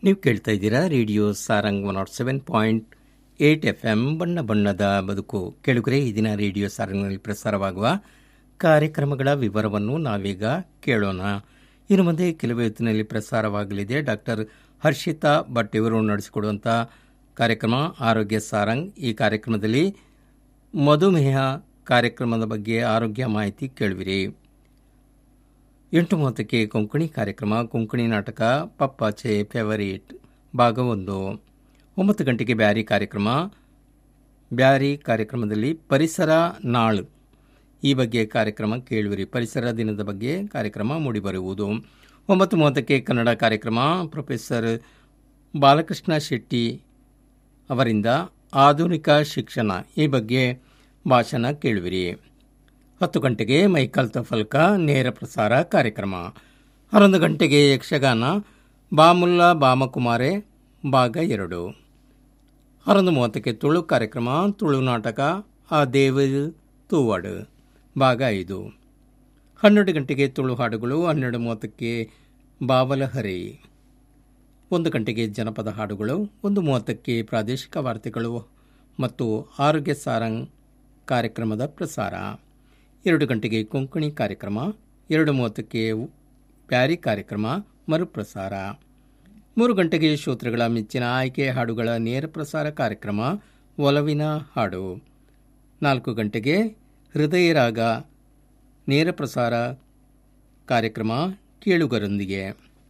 ನೀವು ಕೇಳ್ತಾ ಇದ್ದೀರಾ radio Sarang one nought seven point eight F M ಬಣ್ಣ ಬಣ್ಣದ ಬದುಕು ಕೆಳಗರೆ ಈ ದಿನ ರೇಡಿಯೋ ಸಾರಂಗ್ನಲ್ಲಿ ಪ್ರಸಾರವಾಗುವ ಕಾರ್ಯಕ್ರಮಗಳ ವಿವರವನ್ನು ನಾವೀಗ ಕೇಳೋಣ ಇನ್ನು ಮುಂದೆ ಕೆಲವೇ ಹೊತ್ತಿನಲ್ಲಿ ಪ್ರಸಾರವಾಗಲಿದೆ ಡಾಕ್ಟರ್ ಹರ್ಷಿತಾ ಭಟ್ ಇವರು ನಡೆಸಿಕೊಡುವಂಥ ಕಾರ್ಯಕ್ರಮ ಆರೋಗ್ಯ ಸಾರಂಗ್ ಈ ಕಾರ್ಯಕ್ರಮದಲ್ಲಿ ಮಧುಮೇಹ ಕಾರ್ಯಕ್ರಮದ ಬಗ್ಗೆ ಆರೋಗ್ಯ ಮಾಹಿತಿ ಕೇಳುವಿರಿ ಎಂಟು ಮೂವತ್ತಕ್ಕೆ ಕೊಂಕಣಿ ಕಾರ್ಯಕ್ರಮ ಕೊಂಕಣಿ ನಾಟಕ ಪಪ್ಪಾಚೆ ಫೇವರೇಟ್ ಭಾಗ ಒಂದು ಒಂಬತ್ತು ಗಂಟೆಗೆ ಬ್ಯಾರಿ ಕಾರ್ಯಕ್ರಮ ಬ್ಯಾರಿ ಕಾರ್ಯಕ್ರಮದಲ್ಲಿ ಪರಿಸರ ನಾಳು ಈ ಬಗ್ಗೆ ಕಾರ್ಯಕ್ರಮ ಕೇಳುವಿರಿ ಪರಿಸರ ದಿನದ ಬಗ್ಗೆ ಕಾರ್ಯಕ್ರಮ ಮೂಡಿಬರುವುದು ಒಂಬತ್ತು ಮೂವತ್ತಕ್ಕೆ ಕನ್ನಡ ಕಾರ್ಯಕ್ರಮ ಪ್ರೊಫೆಸರ್ ಬಾಲಕೃಷ್ಣ ಶೆಟ್ಟಿ ಅವರಿಂದ ಆಧುನಿಕ ಶಿಕ್ಷಣ ಈ ಬಗ್ಗೆ ಭಾಷಣ ಕೇಳುವಿರಿ ಹತ್ತು ಗಂಟೆಗೆ ಮೈಕಲ್ ತಫಲ್ಕ ನೇರ ಪ್ರಸಾರ ಕಾರ್ಯಕ್ರಮ ಹನ್ನೊಂದು ಗಂಟೆಗೆ ಯಕ್ಷಗಾನ ಬಾಮುಲ್ಲಾ ಬಾಮಕುಮಾರೆ ಭಾಗ ಎರಡು ಹನ್ನೊಂದು ಮೂವತ್ತಕ್ಕೆ ತುಳು ಕಾರ್ಯಕ್ರಮ ತುಳು ನಾಟಕ ಆ ದೇವ ತೂವಡು ಭಾಗ ಐದು ಹನ್ನೆರಡು ಗಂಟೆಗೆ ತುಳು ಹಾಡುಗಳು ಹನ್ನೆರಡು ಮೂವತ್ತಕ್ಕೆ ಬಾವಲಹರಿ ಒಂದು ಗಂಟೆಗೆ ಜನಪದ ಹಾಡುಗಳು ಒಂದು ಮೂವತ್ತಕ್ಕೆ ಪ್ರಾದೇಶಿಕ ವಾರ್ತೆಗಳು ಮತ್ತು ಆರೋಗ್ಯ ಸಾರಂಗ್ ಕಾರ್ಯಕ್ರಮದ ಪ್ರಸಾರ ಎರಡು ಗಂಟೆಗೆ ಕೊಂಕಣಿ ಕಾರ್ಯಕ್ರಮ ಎರಡು ಮೂವತ್ತಕ್ಕೆ ಪ್ಯಾರಿ ಕಾರ್ಯಕ್ರಮ ಮರುಪ್ರಸಾರ ಮೂರು ಗಂಟೆಗೆ ಶ್ರೋತೃಗಳ ಮೆಚ್ಚಿನ ಆಯ್ಕೆ ಹಾಡುಗಳ ನೇರ ಪ್ರಸಾರ ಕಾರ್ಯಕ್ರಮ ಒಲವಿನ ಹಾಡು ನಾಲ್ಕು ಗಂಟೆಗೆ ಹೃದಯ ರಾಗ ನೇರ ಪ್ರಸಾರ ಕಾರ್ಯಕ್ರಮ ಕೇಳುಗರೊಂದಿಗೆ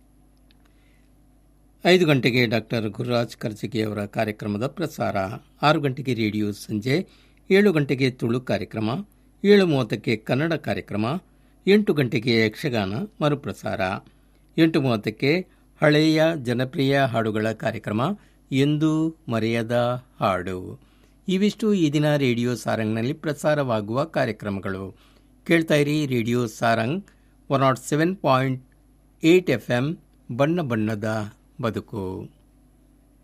ಐದು ಗಂಟೆಗೆ ಡಾಕ್ಟರ್ ಗುರುರಾಜ್ ಕರ್ಜಿಗಿಯವರ ಕಾರ್ಯಕ್ರಮದ ಪ್ರಸಾರ ಆರು ಗಂಟೆಗೆ ರೇಡಿಯೋ ಸಂಜೆ ಏಳು ಗಂಟೆಗೆ ತುಳು ಕಾರ್ಯಕ್ರಮ ಏಳು ಮೂವತ್ತಕ್ಕೆ ಕನ್ನಡ ಕಾರ್ಯಕ್ರಮ ಎಂಟು ಗಂಟೆಗೆ ಯಕ್ಷಗಾನ ಮರುಪ್ರಸಾರ ಎಂಟು ಮೂವತ್ತಕ್ಕೆ ಹಳೆಯ ಜನಪ್ರಿಯ ಹಾಡುಗಳ ಕಾರ್ಯಕ್ರಮ ಎಂದು ಮರೆಯದ ಹಾಡು ಇವಿಷ್ಟು ಈ ದಿನ ರೇಡಿಯೋ ಸಾರಂಗ್ನಲ್ಲಿ ಪ್ರಸಾರವಾಗುವ ಕಾರ್ಯಕ್ರಮಗಳು ಕೇಳ್ತಾ ಇರಿ radio Sarang one nought seven point eight F M ಬಣ್ಣ ಬಣ್ಣದ ಬದುಕು